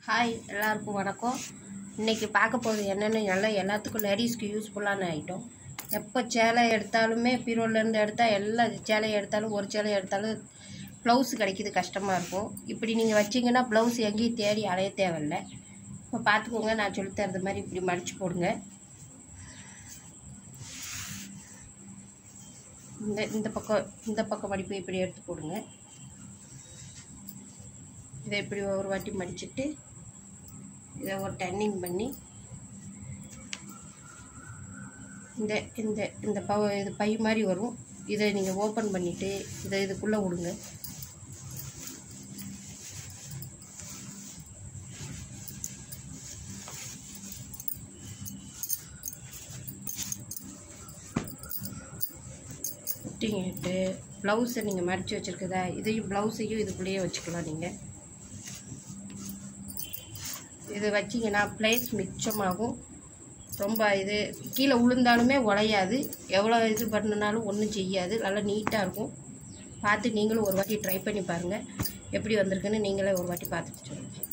hi எல்லாருக்கும் வணக்கம் இன்றைக்கி பார்க்க போகிறது என்னென்னு நல்லா எல்லாத்துக்கும் லேடிஸ்க்கு யூஸ்ஃபுல்லான ஐட்டம் எப்போ சேலை எடுத்தாலுமே பீரோலேருந்து எடுத்தால் எல்லா சேலையை எடுத்தாலும் ஒரு சேலை எடுத்தாலும் ப்ளவுஸ் கிடைக்கிது கஷ்டமாக இருக்கும் இப்படி நீங்கள் வச்சிங்கன்னா ப்ளவுஸ் எங்கேயும் தேடி அலைய தேவையில்ல இப்போ பார்த்துக்கோங்க நான் சொல்லித் தரது மாதிரி இப்படி மடித்து போடுங்க இந்த இந்த பக்கம் இந்த பக்கம் மடிப்பு இப்படி எடுத்து போடுங்க இதை இப்படி ஒரு வாட்டி மடிச்சிட்டு இதை ஒரு டர்னிங் பண்ணி இந்த இந்த இந்த பவ இது பை மாதிரி வரும் இதை நீங்கள் ஓப்பன் பண்ணிவிட்டு இதை இதுக்குள்ளே விடுங்க விட்டிங்கிட்டு ப்ளவுஸை நீங்கள் மடித்து வச்சுருக்குதா இதையும் ப்ளவுஸையும் இதுக்குள்ளேயே வச்சுக்கலாம் நீங்கள் இது வச்சிங்கன்னா ப்ளேஸ் மிச்சமாகும் ரொம்ப இது கீழே விழுந்தாலுமே உடையாது எவ்வளோ இது பண்ணினாலும் ஒன்றும் செய்யாது நல்லா நீட்டாக இருக்கும் பார்த்து நீங்களும் ஒரு வாட்டி ட்ரை பண்ணி பாருங்கள் எப்படி வந்திருக்குன்னு நீங்களே ஒரு வாட்டி பார்த்துட்டு சொல்லுங்கள்